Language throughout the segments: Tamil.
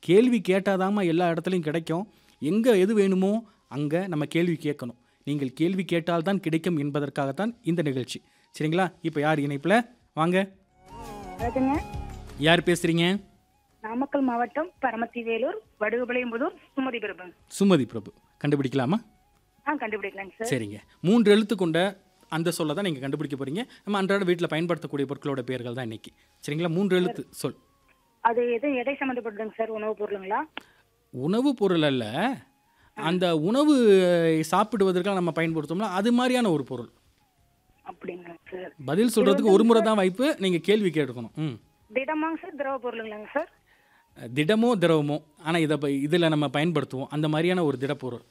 கேள்வி கேட்டாதாம்மா எல்லா இடத்துலையும் கிடைக்கும் எங்கே எது வேணுமோ அங்கே நம்ம கேள்வி கேட்கணும் நீங்கள் கேள்வி கேட்டால்தான் கிடைக்கும் என்பதற்காகத்தான் இந்த நிகழ்ச்சி சரிங்களா இப்போ யார் இணைப்பில் வாங்க வணக்கங்க யார் பேசுகிறீங்க நாமக்கல் மாவட்டம் பரமத்தி வேலூர் வடுகுபாளையம்புதூர் சுமதி பிரபு சுமதி பிரபு கண்டுபிடிக்கலாமா ஆ கண்டுபிடிக்கலாங்க சார் சரிங்க மூன்று எழுத்து கொண்ட அந்த சொல்லை தான் நீங்கள் கண்டுபிடிக்க போகிறீங்க நம்ம அன்றாட வீட்டில் பயன்படுத்தக்கூடிய பொருட்களோட பெயர்கள் தான் இன்னைக்கு சரிங்களா மூன்று எழுத்து சொல் அது எதுவும் எடை சம்மந்தப்பட்டதுங்க சார் உணவுப் பொருளுங்களா உணவு பொருள் அல்ல அந்த உணவு சாப்பிடுவதற்காக நம்ம பயன்படுத்தோம்னா அது மாதிரியான ஒரு பொருள் அப்படிங்களா சார் பதில் சொல்கிறதுக்கு ஒரு முறை தான் வாய்ப்பு நீங்கள் கேள்வி கேட்டுக்கணும் ம் திடமாங்க சார் திரவ பொருளுங்களாங்க சார் திடமோ திரவமோ ஆனால் இதை இதில் நம்ம பயன்படுத்துவோம் அந்த மாதிரியான ஒரு திடப்பொருள்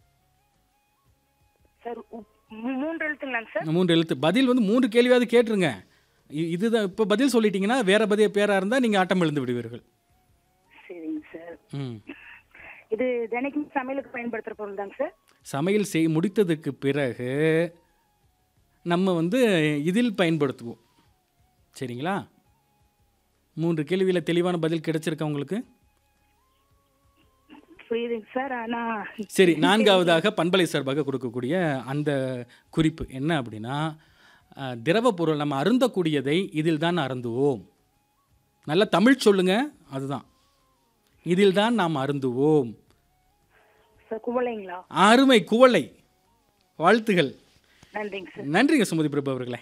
சார் உப்- மூ- மூன்று எழுத்துங்களாங்க சார் மூன்று எழுத்து பதில் வந்து மூன்று கேள்வியாவது கேட்டுருங்க இ- இதுதான் இப்போ பதில் சொல்லிட்டீங்கன்னா வேற பதில் பேராக இருந்தால் நீங்கள் ஆட்டம் எழுந்து விடுவீர்கள் சரிங்க சார் ம் இது தினைக்கும் சமையலுக்கு பயன்படுத்துகிற பொருள் தாங்க சார் சமையல் செய் முடித்ததுக்கு பிறகு நம்ம வந்து இதில் பயன்படுத்துவோம் சரிங்களா மூன்று கேள்வியில் தெளிவான பதில் கிடைச்சிருக்கா உங்களுக்கு புரியுதுங்க சார் ஆனால் சரி நான்காவதாக பண்பலை சார்பாக கொடுக்கக்கூடிய அந்த குறிப்பு என்ன அப்படின்னா அஹ், திரவ பொருள் நம்ம அருந்தக்கூடியதை இதில் தான் அருந்துவோம் நல்ல தமிழ் சொல்லுங்க அதுதான் இதில் தான் நாம் அருந்துவோம் சார் குவளைங்களா அருமை குவளை வாழ்த்துகள் நன்றிங்க சார் நன்றிங்க சுமதி பிரபு அவர்களே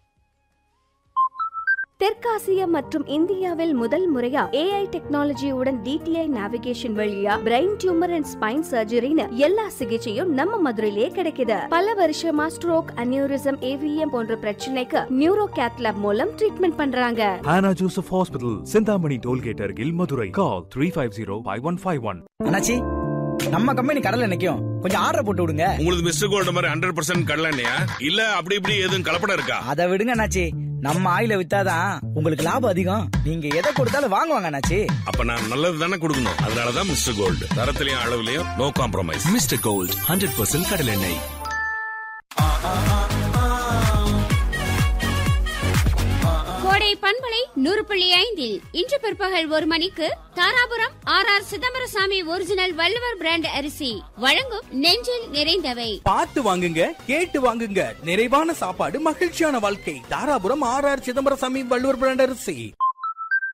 தெற்காசியா மற்றும் இந்தியாவில் முதல் முறையா ஏஐ டெக்னாலஜியுடன் டிடிஐ நேவிகேஷன் வழியா பிரெயின் டியூமர் அண்ட் ஸ்பைன் சர்ஜரின்னு எல்லா சிகிச்சையும் நம்ம மதுரையிலேயே கிடைக்குது பல வருஷமா ஸ்ட்ரோக் அனியூரிசம் ஏவிஎம் போன்ற பிரச்சனைக்கு நியூரோ கேத்லாப் மூலம் ட்ரீட்மெண்ட் பண்றாங்க Hannah Joseph Hospital, Sindhamani Tollgate Argil, Madurai. Call 350-5151. அண்ணாச்சி நம்ம கம்பெனி கடல்ல நிக்கும் கொஞ்சம் ஆர்டர் போட்டு விடுங்க உங்களுக்கு மிஸ்டர் கோல்டு மாதிரி ஹண்ட்ரட் பர்சன்ட் கடலண்ணையா இல்ல அப்படி இப்படி எதுவும் கலப்படம் இருக்கா அதை விடுங்க அண்ணாச்சி நம்ம ஆயில வித்தாதான் உங்களுக்கு லாபம் அதிகம் நீங்க எதை கொடுத்தாலும் வாங்குவாங்க அண்ணாச்சி அப்ப நான் நல்லது தானே கொடுக்கணும் அதனாலதான் மிஸ்டர் கோல்டு தரத்திலையும் அளவுலயும் நோ காம்ப்ரமைஸ் Mr. Gold, 100% கடலெண்ணெய் கோடை பண்பலை நூறு புள்ளி ஐந்தில் இன்று பிற்பகல் ஒரு மணிக்கு Dharapuram R R Chidambarasamy original Valluvar brand அரிசி வழங்கும் நெஞ்சில் நிறைந்தவை பார்த்து வாங்குங்க கேட்டு வாங்குங்க நிறைவான சாப்பாடு மகிழ்ச்சியான வாழ்க்கை Dharapuram R R Chidambarasamy Valluvar brand அரிசி